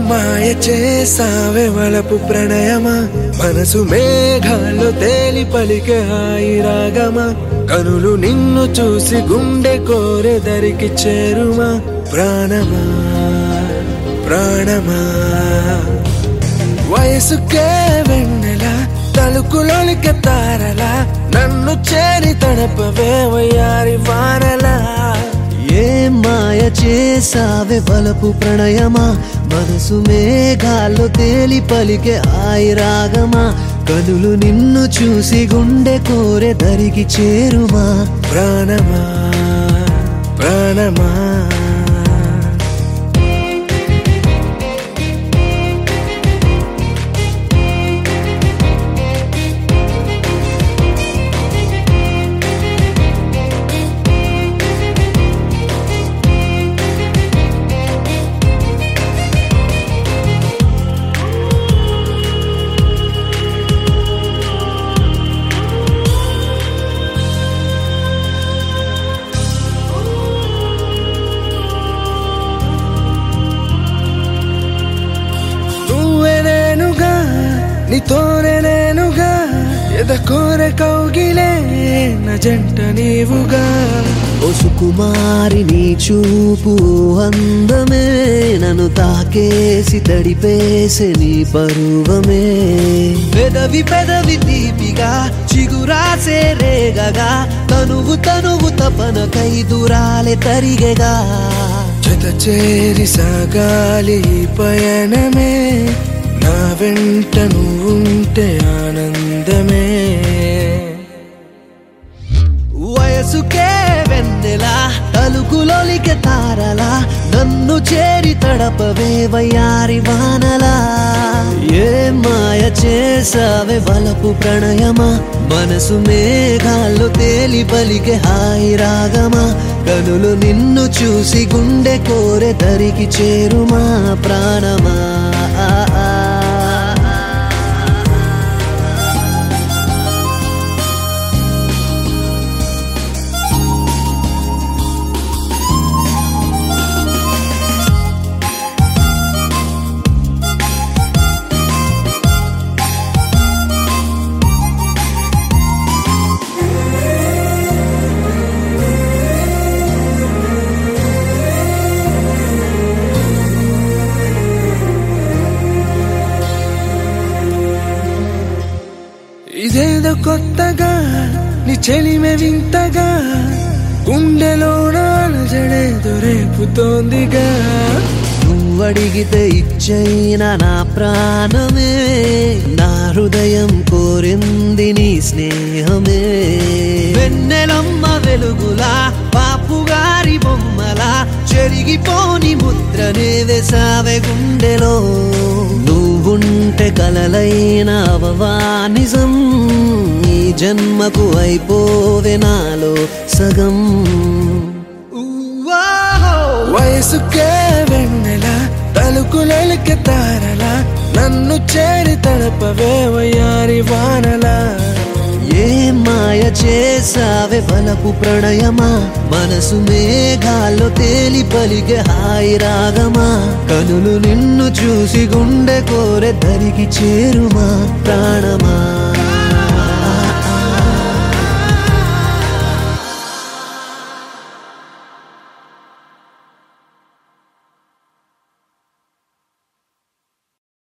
మాయ చేసావే వలపు ప్రణయమా మనసు మేఘాల్లో తేలి పలికే హాయి రాగమా కనులు నిన్ను చూసి గుండె కోరె దరికి చేరుమా ప్రాణమా ప్రాణమా వయసుకే వెన్నెల తలుకులోలిక తారలా నన్ను చేరి తడపవే వయ్యారి వానలా ఏ మాయ చేసావే బలపు ప్రణయమా మనసు మేఘాల్లో తేలి పలికే ఆయి రాగమా కనులు నిన్ను చూసి గుండె కోరె దరికి చేరుమా ప్రాణమా ప్రాణమా నువ్వే నేనుగా నీతోనే నేనుగా ఎద కోరె కౌగిలే నా జంట నీవుగా ఓ సుకుమారి నీ చూపు అందమే నన్ను తాకేసి తడిపేసే నీ పరువమే పెదవి పెదవి తీపిగా చిగురాసే రేగగా తనువు తనువు తపనకై దూరాలే తరిగెగా జత చేరి సాగాలి ఈ పయనమే నా వెంట నువ్వుంటే ఆనందమే వయసుకే వెన్నెలా తలుకులోలిక తారలా నన్ను చేరి తడపవే వయ్యారి వానలా ఏ మాయ చేసావే వలపు ప్రణయమా మనసు మేఘాల్లో తేలి పలికే హాయి రాగమా కనులు నిన్ను చూసి గుండె కోరె దరికి చేరుమా ప్రాణమా ఆ, ఆ, ఆ. ఇదేదో కొత్తగా నీ చెలిమె వింతగా గుండెలోన జడేదో రేపుతోందిగా నువ్వడిగితే ఇచ్చైన నా ప్రాణమే నా హృదయం కోరింది నీ స్నేహమే వెన్నెలమ్మ వెలుగులా పాపుగారి బొమ్మలా చెరిగిపోని ముద్రనే వేసావే గుండెలో నువ్వుంటే కలలైన అవవా నిజం ఈ జన్మకు అయిపోవే నాలో సగం ఊవాహో! వయసుకే వెన్నెల తలుకులెలిక తారలా నన్ను చేరి తడపవే వయ్యారి వానలా ఏ మాయ చేసావే బలపు ప్రణయమా మనసు మేఘాల్లో తేలి పలిగే హాయి రాగమా కనులు నిన్ను చూసి గుండె కోరె దరికి చేరుమా ప్రాణమా